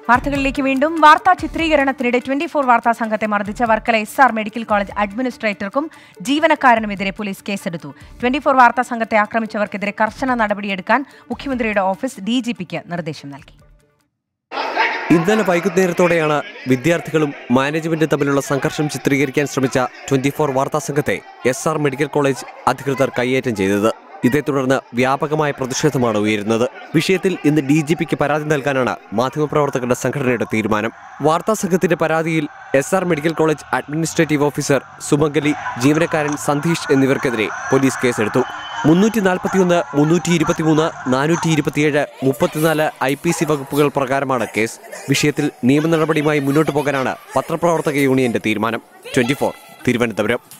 വാർത്തകളിലേക്ക് വീണ്ടും വാർത്താ ചിത്രീകരണത്തിനിടെ ട്വന്റി ഫോർ വാർത്താ സംഘത്തെ മർദ്ദിച്ച Varkala S R medical college അഡ്മിനിസ്ട്രേറ്റർക്കും ജീവനക്കാരനുമെതിരെ പോലീസ് കേസെടുത്തു ട്വന്റി ഫോർ വാർത്താ സംഘത്തെ ആക്രമിച്ചവർക്കെതിരെ കർശന നടപടിയെടുക്കാൻ മുഖ്യമന്ത്രിയുടെ ഓഫീസ് ഡി ജി പിക്ക് നിർദ്ദേശം നൽകി ഇന്നലെ വൈകുന്നേരത്തോടെയാണ് വിദ്യാർത്ഥികളും മാനേജ്മെന്റും തമ്മിലുള്ള സംഘർഷം ചിത്രീകരിക്കാൻ ശ്രമിച്ച ട്വന്റി ഫോർ വാർത്താ സംഘത്തെ എസ് ആർ മെഡിക്കൽ കോളേജ് അധികൃതർ കൈയേറ്റം ചെയ്തത് ഇതേ തുടർന്ന് വ്യാപകമായ പ്രതിഷേധമാണ് ഉയരുന്നത് വിഷയത്തിൽ ഇന്ന് ഡി ജി പിക്ക് പരാതി നൽകാനാണ് മാധ്യമപ്രവർത്തകരുടെ സംഘടനയുടെ തീരുമാനം വാർത്താ സംഘത്തിന്റെ പരാതിയിൽ S R medical college administrative officer Sumangali ജീവനക്കാരൻ സന്തീഷ് എന്നിവർക്കെതിരെ പോലീസ് കേസെടുത്തു മുന്നൂറ്റി നാൽപ്പത്തിയൊന്ന് മുന്നൂറ്റി ഇരുപത്തിമൂന്ന് നാനൂറ്റി ഇരുപത്തിയേഴ് മുപ്പത്തിനാല് ഐ പി സി വകുപ്പുകൾ പ്രകാരമാണ് കേസ് വിഷയത്തിൽ നിയമ നടപടിയുമായി മുന്നോട്ടു പോകാനാണ് പത്രപ്രവർത്തക യൂണിയന്റെ തീരുമാനം ട്വന്റി തിരുവനന്തപുരം